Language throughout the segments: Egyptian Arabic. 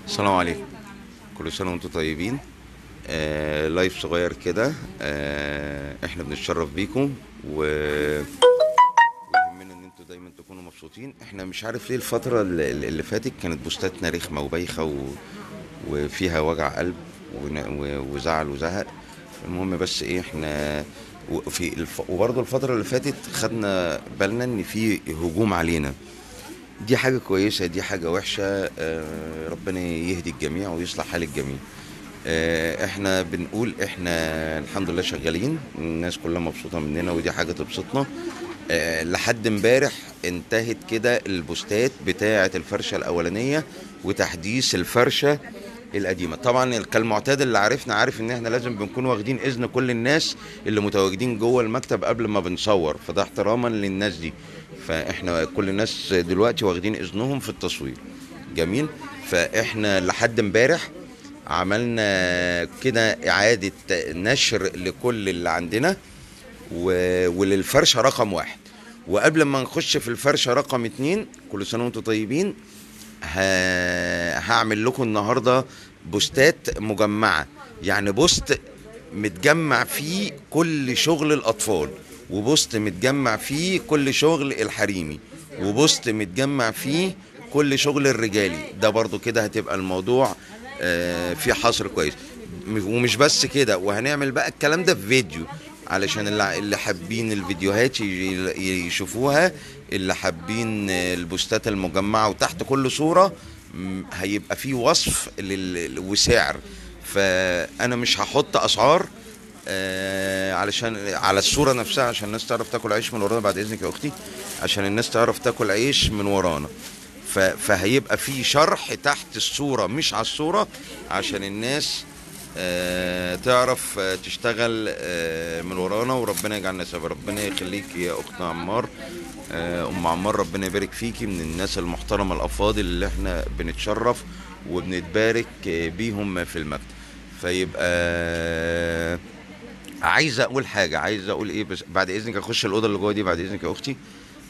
السلام عليكم كل سنة وانتم طيبين آه لايف صغير كده آه احنا بنتشرف بيكم و ويهمنا ان انتوا دايما تكونوا مبسوطين احنا مش عارف ليه الفترة اللي, اللي فاتت كانت بوستاتنا رخمة وبايخة و... وفيها وجع قلب ون... و... وزعل وزهق المهم بس ايه احنا وفي الف... وبرضه الفترة اللي فاتت خدنا بالنا ان في هجوم علينا دي حاجة كويسة دي حاجة وحشة آه، ربنا يهدي الجميع ويصلح حال الجميع آه، احنا بنقول احنا الحمد لله شغالين الناس كلها مبسوطة مننا ودي حاجة تبسطنا آه، لحد امبارح انتهت كده البوستات بتاعة الفرشة الأولانية وتحديث الفرشة القديمة طبعا كالمعتاد اللي عارفنا عارف ان احنا لازم بنكون واخدين اذن كل الناس اللي متواجدين جوه المكتب قبل ما بنصور فده احتراما للناس دي فاحنا كل الناس دلوقتي واخدين اذنهم في التصوير جميل فاحنا لحد امبارح عملنا كده اعادة نشر لكل اللي عندنا و... وللفرشة رقم واحد وقبل ما نخش في الفرشة رقم اتنين كل سنة وانتم طيبين ه... هعمل لكم النهاردة بوستات مجمعة يعني بوست متجمع فيه كل شغل الأطفال وبوست متجمع فيه كل شغل الحريمي وبوست متجمع فيه كل شغل الرجالي ده برضو كده هتبقى الموضوع آه، في حصر كويس ومش بس كده وهنعمل بقى الكلام ده في فيديو علشان اللي اللي حابين الفيديوهات ي- يشوفوها اللي حابين البوستات المجمعة وتحت كل صورة م، هيبقى في وصف لل- وسعر فأنا مش هحط أسعار آه، علشان على الصورة نفسها عشان الناس تعرف تاكل عيش من ورانا بعد إذنك يا أختي عشان الناس تعرف تاكل عيش من ورانا ف- فهيبقى في شرح تحت الصورة مش على الصورة عشان الناس آه، تعرف آه، تشتغل آه، من ورانا وربنا يجعلنا سبب ربنا يخليك يا اخت عمار آه، ام عمار ربنا يبارك فيكي من الناس المحترمه الافاضل اللي احنا بنتشرف وبنتبارك آه، بيهم في المكتب فيبقى آه، عايز اقول حاجه عايز اقول ايه بس بعد اذنك اخش الاوضه اللي جوه دي بعد اذنك يا اختي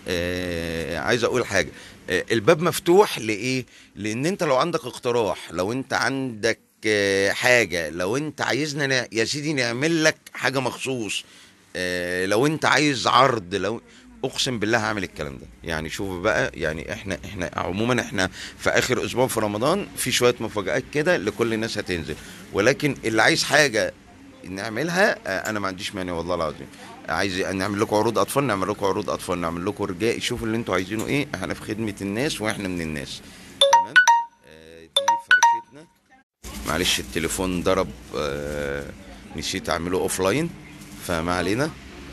آه عايز اقول حاجه آه الباب مفتوح لايه لان انت لو عندك اقتراح لو انت عندك آه حاجه لو انت عايزنا نع- يا سيدي نعمل لك حاجه مخصوص آه لو انت عايز عرض لو اقسم بالله هعمل الكلام ده يعني شوف بقى يعني احنا احنا عموما احنا في اخر اسبوع في رمضان في شويه مفاجآت كده لكل الناس هتنزل ولكن اللي عايز حاجه نعملها آه، انا ما عنديش مانع والله العظيم عايز نعمل لكم عروض اطفال نعمل لكم عروض اطفال نعمل لكم رجاء شوفوا اللي انتوا عايزينه ايه احنا في خدمه الناس واحنا من الناس تمام آه، دي فرشتنا معلش التليفون ضرب آه، نسيت اعمله اوف لاين فما علينا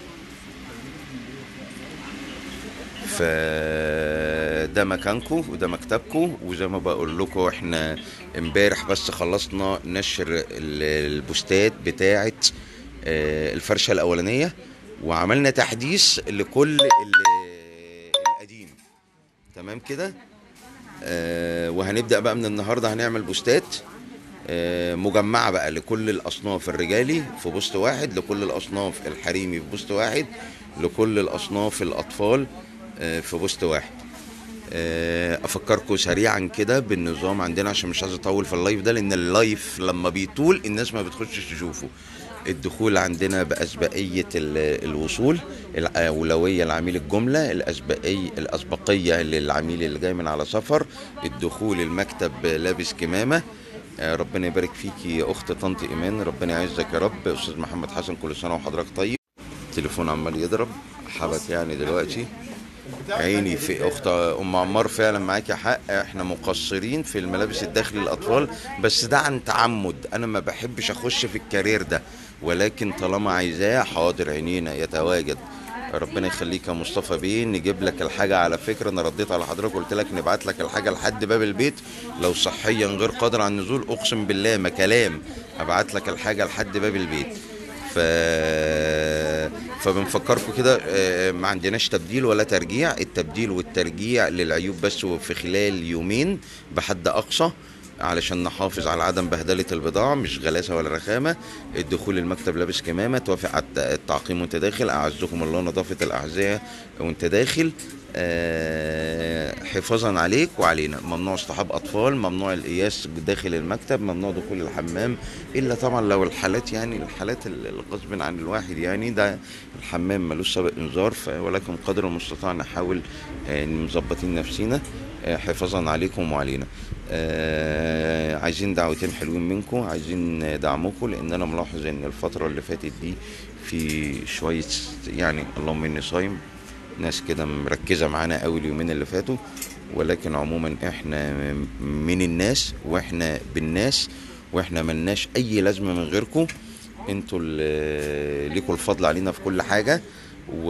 فده مكانكم وده مكتبكم وزي ما بقول لكم احنا امبارح بس خلصنا نشر ال- البوستات بتاعه آه، الفرشه الاولانيه وعملنا تحديث لكل ال- القديم تمام كده آه، وهنبدا بقى من النهارده هنعمل بوستات آه، مجمعه بقى لكل الاصناف الرجالي في بوست واحد لكل الاصناف الحريمي في بوست واحد لكل الاصناف الاطفال آه، في بوست واحد آه، افكركم سريعا كده بالنظام عندنا عشان مش عايز اطول في اللايف ده لان اللايف لما بيطول الناس ما بتخشش تشوفه الدخول عندنا بأسبقية ال- الوصول الأولوية لعميل الجملة الأسبقية الأسبقية للعميل اللي جاي من على سفر الدخول المكتب لابس كمامة آه، ربنا يبارك فيكي يا أخت طنط إيمان ربنا يعزك يا رب أستاذ محمد حسن كل سنة وحضرتك طيب التليفون عمال يضرب حبك يعني دلوقتي عيني في اخت ام عمار فعلا معاكي حق احنا مقصرين في الملابس الداخلي للاطفال بس ده عن تعمد انا ما بحبش اخش في الكارير ده ولكن طالما عايزاه حاضر عينينا يتواجد ربنا يخليك يا مصطفى بيه نجيب لك الحاجه على فكره انا رديت على حضرتك قلت لك نبعت لك الحاجه لحد باب البيت لو صحيا غير قادر على النزول اقسم بالله ما كلام ابعت لك الحاجه لحد باب البيت ف فبنفكركم كده آه، ما عندناش تبديل ولا ترجيع التبديل والترجيع للعيوب بس في خلال يومين بحد اقصى علشان نحافظ على عدم بهدله البضاعه مش غلاسه ولا رخامه الدخول المكتب لابس كمامه توافق على الت- التعقيم وانت داخل اعزكم الله نظافه الاحذيه وانت داخل آه، حفاظا عليك وعلينا ممنوع اصطحاب اطفال ممنوع القياس داخل المكتب ممنوع دخول الحمام الا طبعا لو الحالات يعني الحالات ال- الغصب عن الواحد يعني ده الحمام ملوش سابق انذار ف- ولكن قدر المستطاع نحاول آه، مظبطين نفسينا آه، حفاظا عليكم وعلينا آه، عايزين دعوتين حلوين منكم عايزين دعمكم لان انا ملاحظ ان الفتره اللي فاتت دي في شويه يعني اللهم اني صايم ناس كده مركزه معانا قوي اليومين اللي فاتوا ولكن عموما احنا من الناس واحنا بالناس واحنا ملناش اي لازمه من غيركم انتوا اللي ليكوا الفضل علينا في كل حاجه و...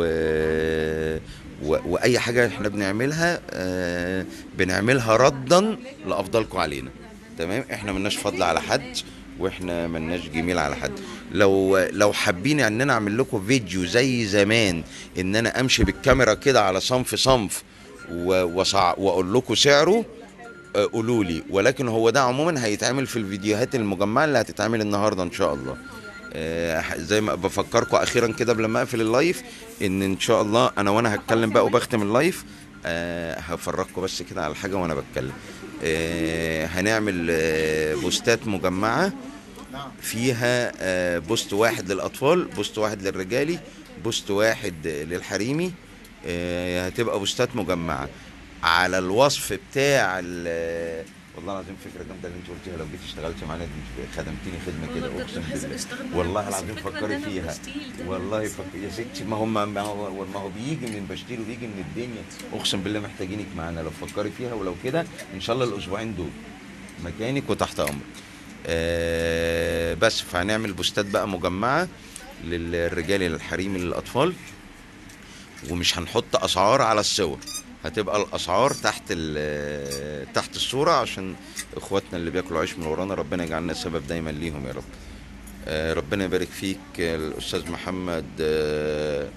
و... واي حاجه احنا بنعملها آه، بنعملها ردا لافضلكم علينا تمام احنا ملناش فضل على حد واحنا ملناش جميل على حد لو لو حابين ان انا اعمل لكم فيديو زي زمان ان انا امشي بالكاميرا كده على صنف صنف و- وصع... واقول لكم سعره آه، قولوا لي ولكن هو ده عموما هيتعمل في الفيديوهات المجمعه اللي هتتعمل النهارده ان شاء الله آه، زي ما بفكركم اخيرا كده قبل ما اقفل اللايف ان ان شاء الله انا وانا هتكلم بقى وبختم اللايف آه، هفرجكم بس كده على حاجه وانا بتكلم آه، هنعمل آه، بوستات مجمعه فيها آه، بوست واحد للاطفال بوست واحد للرجالي بوست واحد للحريمي آه، هتبقى بوستات مجمعه على الوصف بتاع ال- والله العظيم فكره جامده اللي انت قلتيها لو جيت اشتغلت معانا دي خدمتيني خدمه كده والله بجد اقسم لازم بالله اشتغل معاك، والله بس العظيم الفكرة إن فكري أنا فيها بشتيل ده والله بس فك... يا ستي ما هم ما هو ما هو بيجي من بشتيل وبيجي من الدنيا اقسم بالله محتاجينك معانا لو فكري فيها ولو كده ان شاء الله الاسبوعين دول مكانك وتحت امرك آه بس فهنعمل بوستات بقى مجمعه للرجال للحريم للاطفال ومش هنحط اسعار على الصور هتبقى الاسعار تحت ال- تحت الصوره عشان اخواتنا اللي بياكلوا عيش من ورانا ربنا يجعلنا سبب دايما ليهم يا رب آه، ربنا يبارك فيك آه، الاستاذ محمد آه،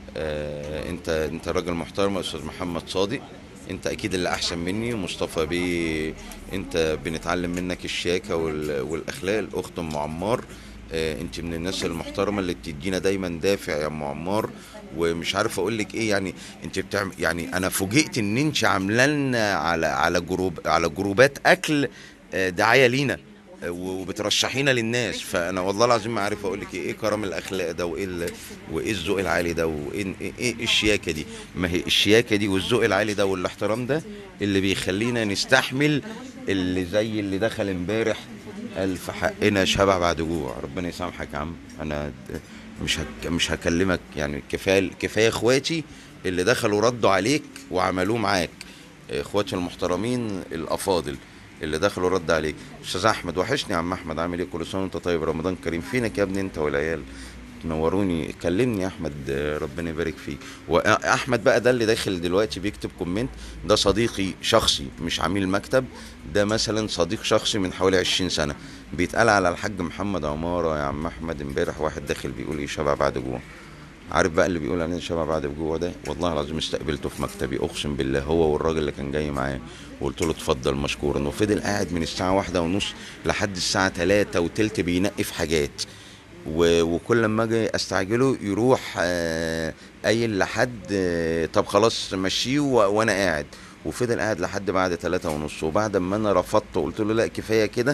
آه، انت انت راجل محترم يا استاذ محمد صادق انت اكيد اللي احسن مني ومصطفى بيه انت بنتعلم منك الشياكه وال- والاخلاق الاخت ام عمار آه، انت من الناس المحترمه اللي بتدينا دايما دافع يا ام عمار ومش عارف اقول لك ايه يعني انت بتعمل يعني انا فوجئت ان انت عامله لنا على على جروب على جروبات اكل آه، دعايه لينا وبترشحينا للناس فانا والله العظيم ما عارف اقول لك ايه ايه كرم الاخلاق ده وايه ال- وايه الذوق العالي ده وايه ايه إيه الشياكه دي ما هي الشياكه دي والذوق العالي ده والاحترام ده اللي بيخلينا نستحمل اللي زي اللي دخل امبارح قال في حقنا شبع بعد جوع ربنا يسامحك يا عم انا د- مش هك مش هكلمك يعني كفايه كفايه اخواتي اللي دخلوا ردوا عليك وعملوه معاك اخواتي المحترمين الافاضل اللي دخلوا رد عليك استاذ احمد وحشني يا عم احمد عامل ايه كل سنه وانت طيب رمضان كريم فينك يا ابني انت والعيال تنوروني كلمني يا احمد آه، ربنا يبارك فيك واحمد بقى ده اللي داخل دلوقتي بيكتب كومنت ده صديقي شخصي مش عميل مكتب ده مثلا صديق شخصي من حوالي 20 سنه بيتقال على الحاج محمد عماره يا عم احمد امبارح واحد داخل بيقول ايه شبع بعد جوع عارف بقى اللي بيقول علينا شبع بعد جوه ده والله العظيم استقبلته في مكتبي اقسم بالله هو والراجل اللي كان جاي معاه وقلت له اتفضل مشكورا وفضل قاعد من الساعه واحدة ونص لحد الساعه تلاتة وتلت بينقي في حاجات و- وكل لما اجي استعجله يروح آه، قايل لحد آه، طب خلاص مشيه و- وانا قاعد وفضل قاعد لحد بعد تلاتة ونص وبعد ما انا رفضت وقلت له لا كفايه كده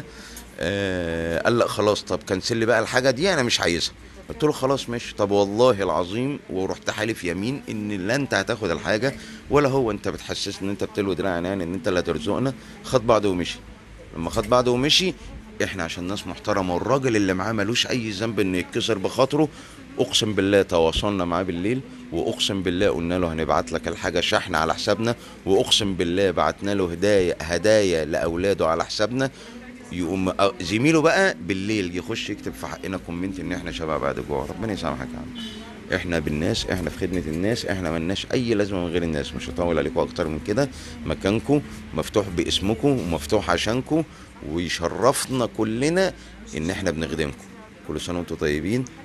آه، قال لا خلاص طب كنسل لي بقى الحاجه دي انا مش عايزها قلت له خلاص ماشي طب والله العظيم ورحت حالف يمين ان لا انت هتاخد الحاجه ولا هو انت بتحسسني ان انت بتلوي دراع عنان ان انت اللي هترزقنا خد بعضه ومشي لما خد بعضه ومشي احنا عشان ناس محترمه والراجل اللي معاه ملوش اي ذنب انه يتكسر بخاطره اقسم بالله تواصلنا معاه بالليل واقسم بالله قلنا له هنبعت لك الحاجه شحن على حسابنا واقسم بالله بعتنا له هدايا هدايا لاولاده على حسابنا يقوم أ- زميله بقى بالليل يخش يكتب في حقنا كومنت ان احنا شباب بعد جوع ربنا يسامحك يا عم احنا بالناس احنا في خدمه الناس احنا ملناش اي لازمه من غير الناس مش هطول عليكم اكتر من كده مكانكم مفتوح باسمكم ومفتوح عشانكم ويشرفنا كلنا ان احنا بنخدمكم كل سنه وانتم طيبين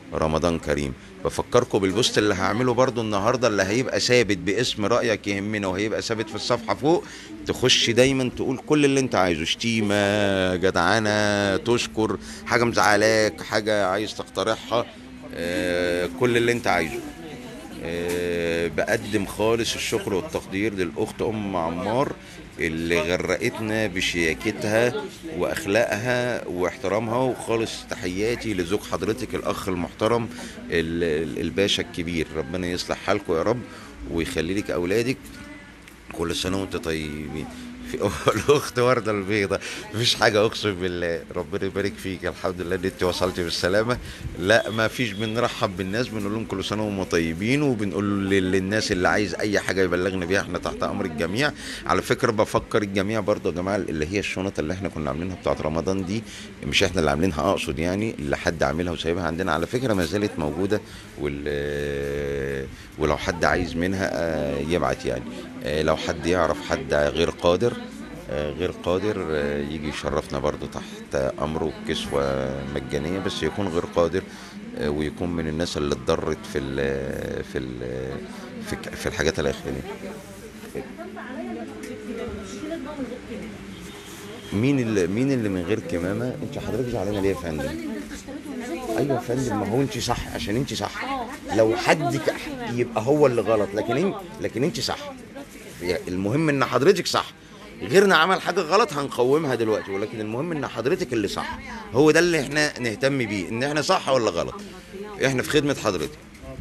رمضان كريم بفكركم بالبوست اللي هعمله برضو النهارده اللي هيبقى ثابت باسم رايك يهمنا وهيبقى ثابت في الصفحه فوق تخش دايما تقول كل اللي انت عايزه شتيمه جدعنه تشكر حاجه مزعلاك حاجه عايز تقترحها آه، كل اللي انت عايزه آه، بقدم خالص الشكر والتقدير للاخت ام عمار اللي غرقتنا بشياكتها واخلاقها واحترامها وخالص تحياتي لزوج حضرتك الاخ المحترم ال- ال- الباشا الكبير ربنا يصلح حالكم يا رب ويخلي لك اولادك كل سنه وانت طيبين في الاخت ورده البيضه مفيش حاجه اقسم بالله ربنا يبارك فيك الحمد لله ان انت وصلتي بالسلامه لا ما فيش بنرحب بالناس بنقول لهم كل سنه وهم طيبين وبنقول لل- للناس اللي عايز اي حاجه يبلغنا بيها احنا تحت امر الجميع على فكره بفكر الجميع برضه يا جماعه اللي هي الشنط اللي احنا كنا عاملينها بتاعت رمضان دي مش احنا اللي عاملينها اقصد يعني اللي حد عاملها وسايبها عندنا على فكره ما زالت موجوده وال ولو حد عايز منها آه، يبعت يعني آه، لو حد يعرف حد غير قادر آه، غير قادر آه، يجي يشرفنا برضو تحت امره كسوة مجانية بس يكون غير قادر آه، ويكون من الناس اللي اتضرت في ال في ال في, ك- في الحاجات الاخرانيه مين اللي مين اللي من غير كمامه انت حضرتك زعلانه ليه يا فندم ايوه يا فندم ما هو انت صح عشان انت صح لو حد ك- يبقى هو اللي غلط لكن انت لكن انت صح يعني المهم ان حضرتك صح غيرنا عمل حاجه غلط هنقومها دلوقتي ولكن المهم ان حضرتك اللي صح هو ده اللي احنا نهتم بيه ان احنا صح ولا غلط احنا في خدمه حضرتك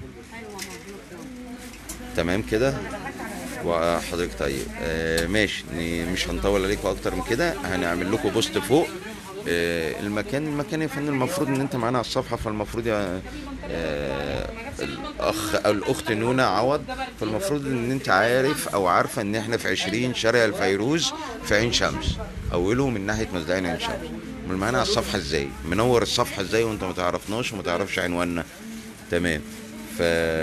تمام كده وحضرتك طيب آه ماشي ن- مش هنطول عليكم اكتر من كده هنعمل لكم بوست فوق آه المكان المكان يا فندم المفروض ان انت معانا على الصفحه فالمفروض يا آه الاخ او الاخت نونا عوض فالمفروض ان انت عارف او عارفه ان احنا في 20 شارع الفيروز في عين شمس اوله من ناحيه مزدعين عين شمس من معانا على الصفحه ازاي منور الصفحه ازاي وانت ما تعرفناش وما تعرفش عنواننا تمام ف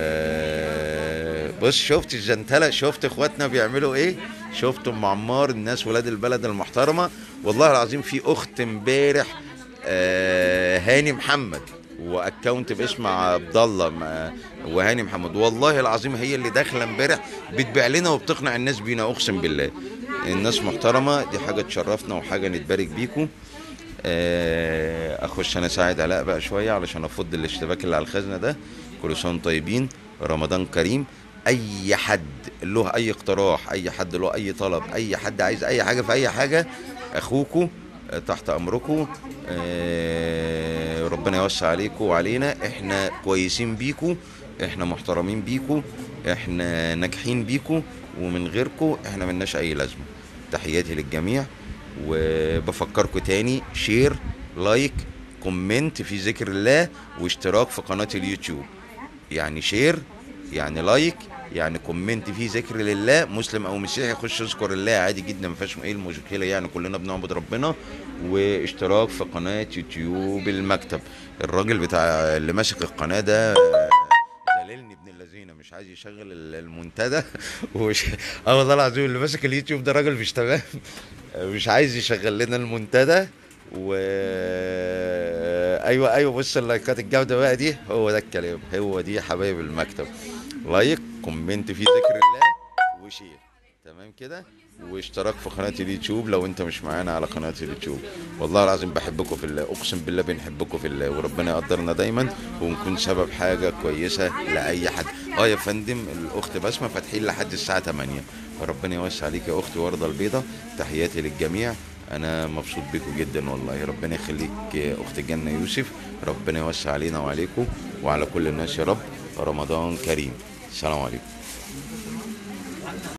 بص شفت الجنتلة شفت اخواتنا بيعملوا ايه شفت ام عمار الناس ولاد البلد المحترمة والله العظيم في اخت امبارح آه هاني محمد واكونت باسم عبد الله ما- وهاني محمد والله العظيم هي اللي داخله امبارح بتبيع لنا وبتقنع الناس بينا اقسم بالله الناس محترمه دي حاجه تشرفنا وحاجه نتبارك بيكم آه، اخش انا اساعد علاء بقى شويه علشان افض الاشتباك اللي على الخزنه ده كل سنه وانتم طيبين رمضان كريم اي حد له اي اقتراح اي حد له اي طلب اي حد عايز اي حاجه في اي حاجه اخوكم آه، تحت امركم آه، ربنا يوسع عليكم وعلينا احنا كويسين بيكم احنا محترمين بيكم احنا ناجحين بيكم ومن غيركم احنا ملناش اي لازمه تحياتي للجميع وبفكركم تاني شير لايك كومنت في ذكر الله واشتراك في قناة اليوتيوب يعني شير يعني لايك يعني كومنت في ذكر لله مسلم او مسيحي يخش يذكر الله عادي جدا ما فيهاش ايه المشكله يعني كلنا بنعبد ربنا واشتراك في قناه يوتيوب المكتب الراجل بتاع اللي ماسك القناه ده ذللني ابن اللذينه مش عايز يشغل ال- المنتدى ومش اه والله العظيم اللي ماسك اليوتيوب ده راجل مش تمام مش عايز يشغل لنا المنتدى و ايوه ايوه بص اللايكات الجامده بقى دي هو ده الكلام هو دي حبايب المكتب لايك كومنت في ذكر الله وشير تمام كده واشتراك في قناه اليوتيوب لو انت مش معانا على قناه اليوتيوب والله العظيم بحبكم في الله اقسم بالله بنحبكم في الله وربنا يقدرنا دايما ونكون سبب حاجه كويسه لاي حد اه يا فندم الاخت بسمه فاتحين لحد الساعه 8 فربنا يوسع عليك يا اختي ورده البيضه تحياتي للجميع انا مبسوط بيكم جدا والله ربنا يخليك يا اخت الجنه يوسف ربنا يوسع علينا وعليكم وعلى كل الناس يا رب رمضان كريم السلام عليكم